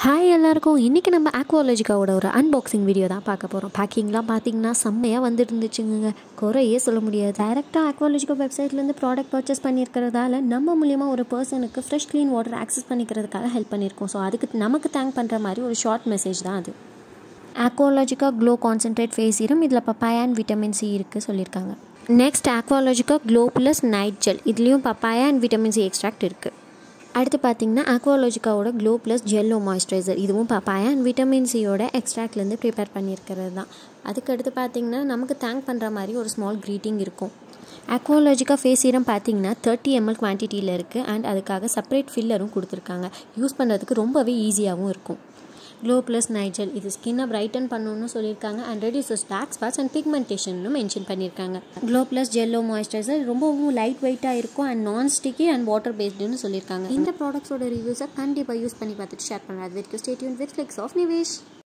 hi எல்லாருக்கும் இன்றைக்கி நம்ம ஆக்வாலஜிக்காவோட ஒரு அன்பாக்சிங் வீடியோ தான் பார்க்க போகிறோம் பேக்கிங்லாம் பார்த்தீங்கன்னா செம்மையாக வந்துட்டு இருந்துச்சுங்க குறையே சொல்ல முடியாது டைரெக்டாக ஆக்வாலஜிக்கோ வெப்சைட்லேருந்து ப்ராடக்ட் பர்ச்சேஸ் பண்ணியிருக்கிறதால நம்ம மூலியமாக ஒரு பர்சனுக்கு ஃப்ரெஷ் க்ளீன் வாட்டர் ஆக்சஸ் பண்ணிக்கிறதுக்காக ஹெல்ப் பண்ணியிருக்கோம் ஸோ அதுக்கு நமக்கு தேங்க் பண்ணுற மாதிரி ஒரு ஷார்ட் மெசேஜ் தான் அது Aqualogica glow concentrate face serum இதில் பப்பாயா அண்ட் விட்டமின் சி இருக்குது சொல்லியிருக்காங்க next Aqualogica glow plus night gel இதுலேயும் papaya and vitamin C extract இருக்குது அடுத்து பார்த்தீங்கன்னா ஆக்வாலஜிக்காவோட க்ளோ ப்ளஸ் ஜெல்லோ மாய்ஸ்சரைசர் இதுவும் பப்பாயா அண்ட் விட்டமின் சியோட எக்ஸ்ட்ராக்ட்லேருந்து ப்ரிப்பேர் பண்ணியிருக்கிறது தான் அதுக்கடுத்து பார்த்தீங்கன்னா நமக்கு தேங்க் பண்ணுற மாதிரி ஒரு ஸ்மால் க்ரீட்டிங் இருக்கும் ஆக்வாலஜிக்கா ஃபேஸ் சீரம் பார்த்தீங்கன்னா தேர்ட்டி எம்எல் குவான்டிட்டியில் இருக்குது அண்ட் அதுக்காக செப்பரேட் ஃபில்லரும் கொடுத்துருக்காங்க யூஸ் பண்ணுறதுக்கு ரொம்பவே ஈஸியாகவும் இருக்கும் க்ளோ ப்ளஸ் நைஜல் இது ஸ்கின்னை பிரைட்டன் பண்ணணும்னு சொல்லியிருக்காங்க and reduces dark spots and பிக்மெண்டேஷனும் மென்ஷன் பண்ணியிருக்காங்க க்ளோ ப்ளஸ் ஜெல்லோ மாய்ஸ்சரைசர் ரொம்பவும் லைட் வெயிட்டாக இருக்கும் அண்ட் நான் ஸ்டிக்கி அண்ட் வாட்டர் பேஸ்டுன்னு சொல்லியிருக்காங்க இந்த ப்ராடக்ட்ஸோட ரிவ்யூஸை கண்டிப்பாக யூஸ் பண்ணி பார்த்துட்டு ஷேர் பண்ணுறது வரைக்கும் stay tune with Flex of Nivesh